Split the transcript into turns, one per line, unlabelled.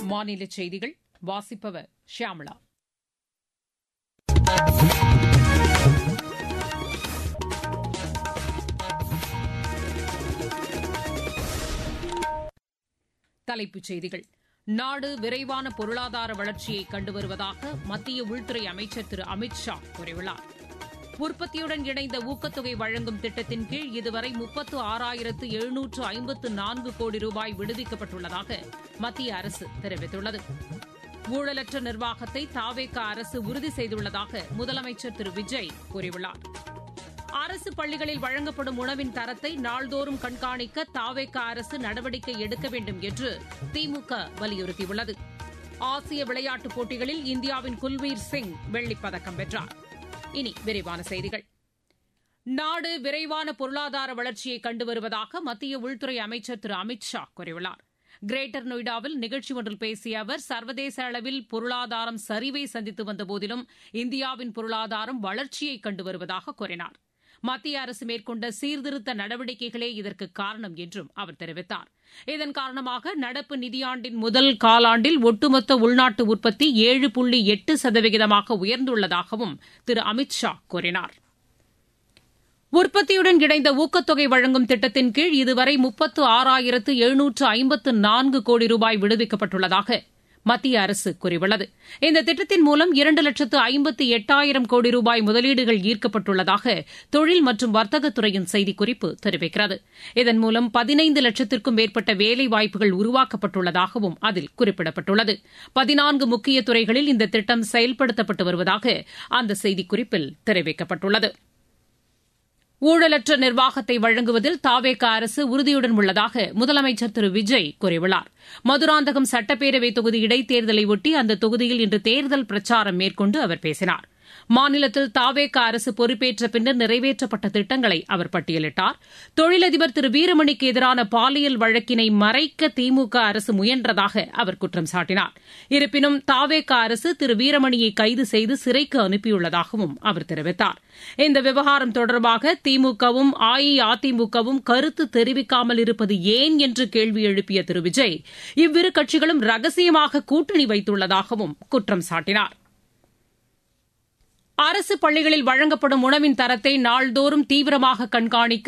மாநில செய்திகள் வாசிப்பவர் ஷியாமளா தலைப்புச் செய்திகள் நாடு விரைவான பொருளாதார வளர்ச்சியை கண்டு வருவதாக மத்திய உள்துறை அமைச்சர் திரு அமித் ஷா கூறியுள்ளார் உற்பத்தியுடன் இணைந்த ஊக்கத்தொகை வழங்கும் திட்டத்தின் கீழ் இதுவரை முப்பத்து ஆறாயிரத்து எழுநூற்று ஐம்பத்து நான்கு கோடி ரூபாய் விடுவிக்கப்பட்டுள்ளதாக மத்திய அரசு தெரிவித்துள்ளது ஊழலற்ற நிர்வாகத்தை தாவேக அரசு உறுதி செய்துள்ளதாக முதலமைச்சர் திரு விஜய் கூறியுள்ளார் அரசு பள்ளிகளில் வழங்கப்படும் உணவின் தரத்தை நாள்தோறும் கண்காணிக்க தாவேக அரசு நடவடிக்கை எடுக்க வேண்டும் என்று திமுக வலியுறுத்தியுள்ளது ஆசிய விளையாட்டுப் போட்டிகளில் இந்தியாவின் குல்வீர் சிங் வெள்ளிப்பதக்கம் வென்றார் இனி விரிவான செய்திகள் நாடு விரைவான பொருளாதார வளர்ச்சியை கண்டு வருவதாக மத்திய உள்துறை அமைச்சர் திரு அமித் ஷா கூறியுள்ளார் கிரேட்டர் நொய்டாவில் நிகழ்ச்சி ஒன்றில் பேசிய அவர் சர்வதேச அளவில் பொருளாதாரம் சரிவை சந்தித்து வந்தபோதிலும் இந்தியாவின் பொருளாதாரம் வளர்ச்சியை கண்டு வருவதாக கூறினார் மத்திய அரசு மேற்கொண்ட சீர்திருத்த நடவடிக்கைகளே இதற்கு காரணம் என்றும் அவர் தெரிவித்தார் இதன் காரணமாக நடப்பு நிதியாண்டின் முதல் காலாண்டில் ஒட்டுமொத்த உள்நாட்டு உற்பத்தி ஏழு புள்ளி எட்டு சதவிகிதமாக உயர்ந்துள்ளதாகவும் திரு அமித் ஷா கூறினார் உற்பத்தியுடன் இணைந்த ஊக்கத்தொகை வழங்கும் திட்டத்தின் கீழ் இதுவரை முப்பத்து ஆறாயிரத்து எழுநூற்று ஐம்பத்து நான்கு கோடி ரூபாய் விடுவிக்கப்பட்டுள்ளதாக மத்திய அரசு கூறியுள்ளது இந்த திட்டத்தின் மூலம் இரண்டு லட்சத்து ஐம்பத்து எட்டாயிரம் கோடி ரூபாய் முதலீடுகள் ஈர்க்கப்பட்டுள்ளதாக தொழில் மற்றும் வர்த்தகத்துறையின் செய்திக்குறிப்பு தெரிவிக்கிறது இதன் மூலம் பதினைந்து லட்சத்திற்கும் மேற்பட்ட வேலைவாய்ப்புகள் உருவாக்கப்பட்டுள்ளதாகவும் அதில் குறிப்பிடப்பட்டுள்ளது பதினான்கு முக்கிய துறைகளில் இந்த திட்டம் செயல்படுத்தப்பட்டு வருவதாக அந்த செய்திக்குறிப்பில் தெரிவிக்கப்பட்டுள்ளது ஊழலற்ற நிர்வாகத்தை வழங்குவதில் தாவேக அரசு உறுதியுடன் உள்ளதாக முதலமைச்சர் திரு விஜய் கூறியுள்ளார் மதுராந்தகம் சட்டப்பேரவை தொகுதி இடைத்தேர்தலை ஒட்டி அந்த தொகுதியில் இன்று தேர்தல் பிரச்சாரம் மேற்கொண்டு அவர் பேசினார் மாநிலத்தில் தாவேக அரசு பொறுப்பேற்ற பின்னர் நிறைவேற்றப்பட்ட திட்டங்களை அவர் பட்டியலிட்டார் தொழிலதிபர் திரு வீரமணிக்கு எதிரான பாலியல் வழக்கினை மறைக்க திமுக அரசு முயன்றதாக அவர் குற்றம் சாட்டினார் இருப்பினும் தாவேக அரசு திரு வீரமணியை கைது செய்து சிறைக்கு அனுப்பியுள்ளதாகவும் அவர் தெரிவித்தார் இந்த விவகாரம் தொடர்பாக திமுகவும் அஇஅதிமுகவும் கருத்து தெரிவிக்காமல் இருப்பது ஏன் என்று கேள்வி எழுப்பிய திரு விஜய் இவ்விரு கட்சிகளும் ரகசியமாக கூட்டணி வைத்துள்ளதாகவும் குற்றம் சாட்டினார் அரசு பள்ளிகளில் வழங்கப்படும் உணவின் தரத்தை நாள்தோறும் தீவிரமாக கண்காணிக்க